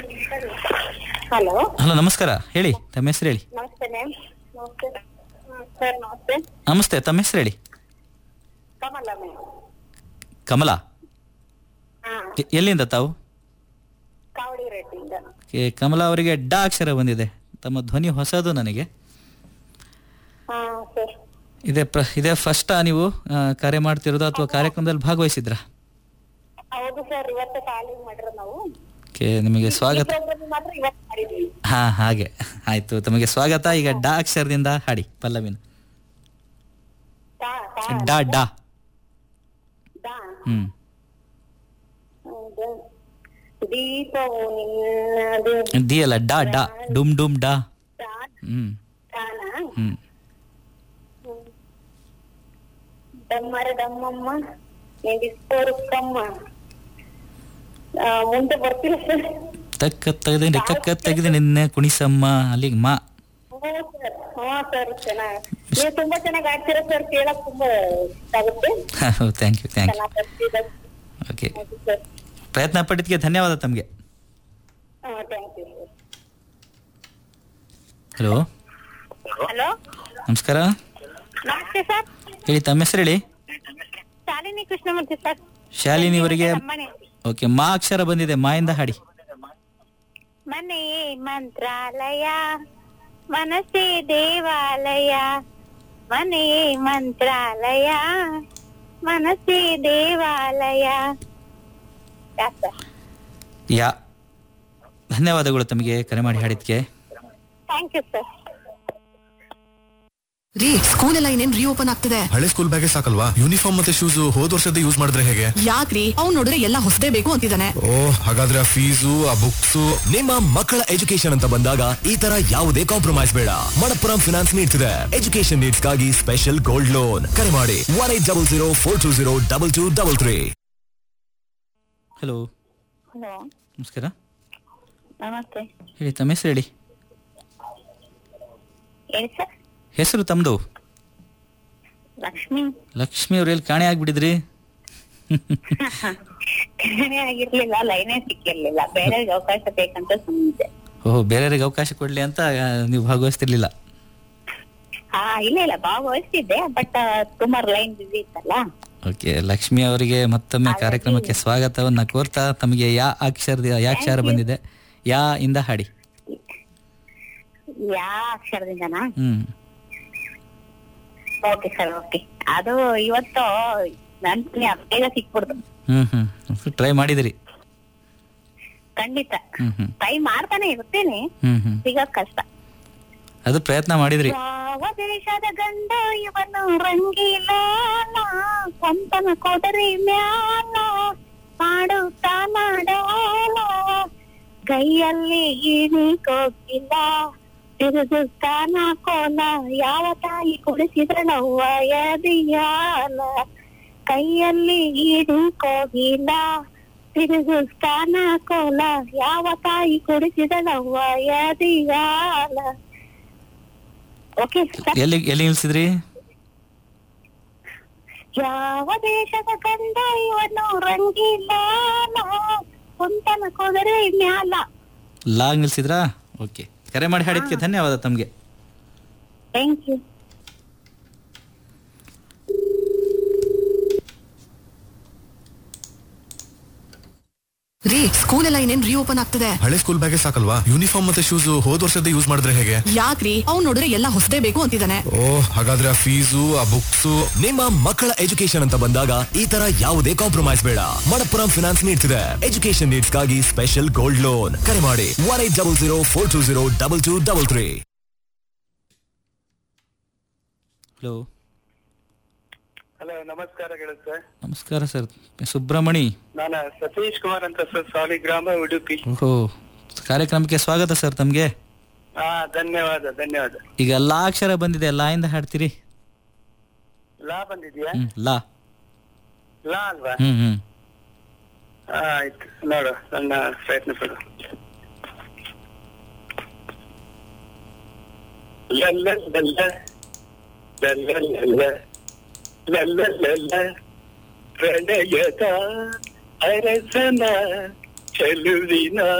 Hello hello ನಮಸ್ಕಾರ ಹೇಳಿ ತಮ್ಮ ಹೆಸರು ಹೇಳಿ ನಮಸ್ತೆ ಮ್ಯಾಮ್ ನಮಸ್ತೆ ಸರ್ ನಮಸ್ತೆ ನಮಸ್ತೆ ತಮ್ಮ ಹೆಸರು ಹೇಳಿ ಕಮಲ ಮ್ಯಾಮ್ ಕಮಲಾ ಹಾ ಎ- ಎಲ್ಲಿಂದ ತಾವು ಕಾವಡಿ ರೆಡ್ಡಿಯಿಂದ ಕೆ ಕಮಲಾ ಅವರಿಗೆ ಡ ಅಕ್ಷರ ಬಂದಿದೆ ತಮ್ಮ ಧ್ವನಿ ಹೊಸದು ನನಗೆ ಹಾ ಸರ್ ಇದೇ ಪ್ರ ಇದೇ ಫಸ್ಟಾ ನೀವು ಆ, ಕರೆ ಮಾಡ್ತಿರೋದು ಅಥವಾ ಕಾರ್ಯಕ್ರಮದಲ್ಲಿ ಭಾಗವಹಿಸಿದ್ರಾ ಹೌದು ಸರ್ ಇವತ್ತು ಕಾಲಿಂಗ್ ಮಾಡಿರೋದು ನಾವು ಓಕೆ ನಿಮಗೆ ಸ್ವಾಗತ ಪ್ರೋಗ್ರಾಮ್ ಮಾತ್ರ ಇವತ್ತು ಮಾಡಿದ್ವಿ ಹಾ ಹಾಗೆ ಆಯ್ತು ತಮಗೆ ಸ್ವಾಗತ ಈಗ ಡ ಅಕ್ಷರದಿಂದ ಹಾಡಿ ಪಲ್ಲವಿನ ತಾ ತಾ ಡ ಡ ತಾ ಹ್ಮ್ ಹೌದು. ದೀಪವು ನಿನ್ನದು ದಿ ಅಲ್ಲ ಡ ಡ ಡುಮ್ ಡುಮ್ ಡ ತಾ ಹ್ಮ್ ತಾನಾ ಹ್ಮ್ ಡಮ್ಮರ ಡಮ್ಮಮ್ಮ ನೆಡಿಸ್ಕೋರುಕ್ಕಮ್ಮ ಆ, ಮುಂದೆ ಬರ್ತಿಲ್ಲ ಸರ್ ತಕ್ಕ ತೆಗೆದ ತಕ್ಕ ತೆಗೆದ ನಿನ್ನೆ ಕುಣಿಸಮ್ಮ ಅಲ್ಲಿಗೆ ಮಾ ಹ್ಞೂ ಸರ್ ಹ್ಞೂ ಸರ್ ಚೆನ್ನಾಗಿ ನೀವು ತುಂಬಾ ಚೆನ್ನಾಗಿ ಆಡ್ತೀರಾ ಸರ್ ಕೇಳಕ್ ತುಂಬಾ ಇಷ್ಟ ಆಗುತ್ತೆ ಥ್ಯಾಂಕ್ ಯು ಥ್ಯಾಂಕ್ ಯು ಚೆನ್ನಾಗಿ ಬರ್ತಿದೆ ಓಕೆ ಹೌದು ಸರ್ ಪ್ರಯತ್ನ ಪಟ್ಟಿದ್ದಕ್ಕೆ ಧನ್ಯವಾದ ತಮಗೆ ಹಾಂ thank you sir hello hello ನಮಸ್ಕಾರ ನಮಸ್ತೆ ಸರ್ ಹೇಳಿ ತಮ್ಮ ಹೆಸರು ಹೇಳಿ ಶಾಲಿನಿ ಕೃಷ್ಣಮೂರ್ತಿ ಸರ್ ಶಾಲಿನಿ ಅವರಿಗೆ ನಮ್ಮನೆ ಓಕೆ ಮಾ ಅಕ್ಷರ ಬಂದಿದೆ ಮಾಯಿಂದ ಹಾಡಿ ಮನೆಯೇ ಮಂತ್ರಾಲಯ ಮನಸ್ಸೇ ದೇವಾಲಯ ಮನೆಯೇ ಮಂತ್ರಾಲಯ ಮನಸ್ಸೇ ದೇವಾಲಯ ಯಾ ಸರ್ ಯಾ ಧನ್ಯವಾದಗಳು ತಮಗೆ ಕರೆ ಮಾಡಿ ಹಾಡಿದ್ಕೆ ಥ್ಯಾಂಕ್ ಯು ಸರ್ ರೀ ಸ್ಕೂಲ್ ಎಲ್ಲ ಇನ್ನೇನ್ ರೀಓಪನ್ ಆಗ್ತಿದೆ ಹಳೆ ಸ್ಕೂಲ್ ಬ್ಯಾಗೇ ಸಾಕಲ್ವಾ ಯೂನಿಫಾರ್ಮ್ ಮತ್ತೆ ಶೂಸ್ ಹೋದ್ ವರ್ಷದ ಯೂಸ್ ಮಾಡಿದ್ರೆ ಹೇಗೆ ಯಾಕ್ರಿ ಅವ್ನ್ ನೋಡಿದ್ರೆ ಎಲ್ಲ ಹೊಸದೇ ಬೇಕು ಅಂತಿದ್ದಾನೆ ಓ ಹಾಗಾದ್ರೆ ಆ ಫೀಸು ಆ ಬುಕ್ಸ್ ನಿಮ್ಮ ಮಕ್ಕಳ ಎಜುಕೇಶನ್ ಅಂತ ಬಂದಾಗ ಈ ತರ ಯಾವುದೇ ಕಾಂಪ್ರಮೈಸ್ ಬೇಡ ಮಣಪ್ಪುರಂ ಫಿನಾನ್ಸ್ ನೀಡ್ತಿದೆ ಎಜುಕೇಶನ್ ನೀಡ್ಸ್ಗಾಗಿ ಸ್ಪೆಷಲ್ ಗೋಲ್ಡ್ ಲೋನ್ ಕರೆ ಮಾಡಿ one eight double zero four two zero double two double three hello hello ನಮಸ್ಕಾರ ನಮಸ್ತೆ ಹೇಳಿ ತಮ್ಮ ಹೆಸರು ಹೇಳಿ ಹೇಳಿ ಸರ್ ಹೆಸರು ತಮ್ಮದು ಲಕ್ಷ್ಮಿ ಲಕ್ಷ್ಮಿ ಅವ್ರು ಎಲ್ಲಿ ಕಾಣೆ ಆಗ್ಬಿಟ್ಟಿದ್ರಿ ಕಡಿಮೆ ಆಗಿರ್ಲಿಲ್ಲ ಲೈನೇ ಸಿಕ್ಕಿರ್ಲಿಲ್ಲ ಬೇರೆ ಅವಕಾಶ ಬೇಕಂತ ಸುಮ್ಮನಿದ್ದೆ ಓಹೋ ಬೇರೆಯವ್ರಿಗೆ ಅವಕಾಶ ಕೊಡ್ಲಿ ಅಂತ ಆ, ನೀವು ಭಾಗವಹಿಸ್ತಿರ್ಲಿಲ್ಲ ಹಾ ಇಲ್ಲ ಇಲ್ಲ ಭಾಗವಹಿಸ್ತಿದ್ದೆ ಬಟ್ ತುಂಬಾ ಲೈನ್ ಬಿಸಿ ಇತ್ತಲ್ಲ ಓಕೆ ಲಕ್ಷ್ಮಿ ಅವರಿಗೆ ಮತ್ತೊಮ್ಮೆ ಕಾರ್ಯಕ್ರಮಕ್ಕೆ ಸ್ವಾಗತವನ್ನ ಕೋರ್ತಾ ತಮಗೆ ಯಾ ಅಕ್ಷರ ಯಾಕ್ಷರ ಬಂದಿದೆ ಯಾ ಇಂದ ಹಾಡಿ ಯಾ ಅಕ್ಷರದಿಂದನಾ ಹ್ಮ್ ಓಕೆ ಸರ್ ಓಕೆ ಅದು ಇವತ್ತು ನನ್ ಬೇಗ ಸಿಕ್ಬಿಡ್ತು ಹ್ಮ್ ಹ್ಮ್ ಟ್ರೈ ಮಾಡಿದಿರಿ ಖಂಡಿತ ಹ್ಮ್ ಹ್ಮ್ ಟ್ರೈ ಮಾಡ್ತಾನೆ ಇರ್ತೀನಿ ಹ್ಮ್ ಹ್ಮ್ ಸಿಗೋದ್ ಕಷ್ಟ ಅದು ಪ್ರಯತ್ನ ಮಾಡಿದ್ರಿ ಯಾವ ದೇಶದ ಗಂಡ ಇವನು ರಂಗಿಲ ಸ್ವಂತನ ಕೊಡರಿ ಮ್ಯಾಲ ಮಾಡುತ್ತಾ ಮಾಡಾಲ ಕೈಯಲ್ಲಿ ಇಣಿ ಕೋಗಿಲ್ಲ ತಿರುಗುತ್ತಾನ ಕೋಲ ಯಾವ ತಾಯಿ ಕುಡಿಸಿದ್ರನವ್ವ ಎದಿಯಾಲ ಕೈಯಲ್ಲಿ ಇಣಿ ಕೋಗಿಲ್ಲ ತಿರುಗುತ್ತಾನ ಕೋಲ ಯಾವ ತಾಯಿ ಕುಡಿಸಿದಳವ್ವ ಎದಿಯಾಲ ಓಕೆ ಸರ್ ಎಲ್ಲಿ ಎಲ್ಲಿ ನಿಲ್ಸಿದ್ರಿ ಯಾವ ದೇಶದ ಗಂಡ ಇವನು ರಂಗಿಲ್ಲ ಕುಂತನ ಕೊದರೆ ಮ್ಯಾಲ ಲಾಗ್ ನಿಲ್ಸಿದ್ರಾ ಓಕೆ ಕರೆ ಮಾಡಿ ಹಾಡಿದ್ಕೆ ಧನ್ಯವಾದ ತಮಗೆ ಥ್ಯಾಂಕ್ ಯು ರೀ ಸ್ಕೂಲ್ ಎಲ್ಲ ಇನ್ನೇನ್ ರೀಓಪನ್ ಆಗ್ತಿದೆ ಹಳೆ ಸ್ಕೂಲ್ ಬ್ಯಾಗೇ ಸಾಕಲ್ವಾ ಯೂನಿಫಾರ್ಮ್ ಮತ್ತೆ ಶೂಸ್ ಹೋದ್ ವರ್ಷದ ಯೂಸ್ ಮಾಡಿದ್ರೆ ಹೇಗೆ ಯಾಕ್ರಿ ಅವ್ನ್ ನೋಡಿದ್ರೆ ಎಲ್ಲ ಹೊಸದೇ ಬೇಕು ಅಂತಿದ್ದಾನೆ ಓ ಹಾಗಾದ್ರೆ ಆ ಫೀಸು ಆ ಬುಕ್ಸ್ ನಿಮ್ಮ ಮಕ್ಕಳ ಎಜುಕೇಶನ್ ಅಂತ ಬಂದಾಗ ಈ ತರ ಯಾವುದೇ ಕಾಂಪ್ರಮೈಸ್ ಬೇಡ ಮಣಪ್ಪುರಂ ಫಿನಾನ್ಸ್ ನೀಡ್ತಿದೆ ಎಜುಕೇಶನ್ ನೀಡ್ಸ್ಗಾಗಿ ಸ್ಪೆಷಲ್ ಗೋಲ್ಡ್ ಲೋನ್ ಕರೆ ಮಾಡಿ one eight double zero four two zero double two double three hello hello ನಮಸ್ಕಾರ ಸರ್ ನಮಸ್ಕಾರ ಸರ್ ಸುಬ್ರಮಣಿ ನಾನು ಸತೀಶ್ ಕುಮಾರ್ ಅಂತ ಸರ್ ಸಾಲಿಗ್ರಾಮ ಉಡುಪಿ ಓಹೋ ಕಾರ್ಯಕ್ರಮಕ್ಕೆ ಸ್ವಾಗತ ಸರ್ ತಮಗೆ ಹಾ ಧನ್ಯವಾದ ಧನ್ಯವಾದ ಈಗ ಲಾ ಅಕ್ಷರ ಬಂದಿದೆ ಲಾ ಇಂದ ಹಾಡ್ತೀರಿ ಲಾ ಬಂದಿದ್ಯಾ ಹ್ಮ್ ಲಾ ಲಾ ಅಲ್ವಾ ಹ್ಮ್ ಹ್ಮ್ ಹಾ ಆಯ್ತು ನೋಡು ನನ್ನ ಪ್ರಯತ್ನ ಪಡು ಲಲ್ಲ ಲಲ್ಲ ಲಲ್ಲ ಲಲ್ಲ ಲಲ್ಲ ಲಲ್ಲ ಪ್ರಣಯದ ಅರಸನ ಚೆಲುವಿನ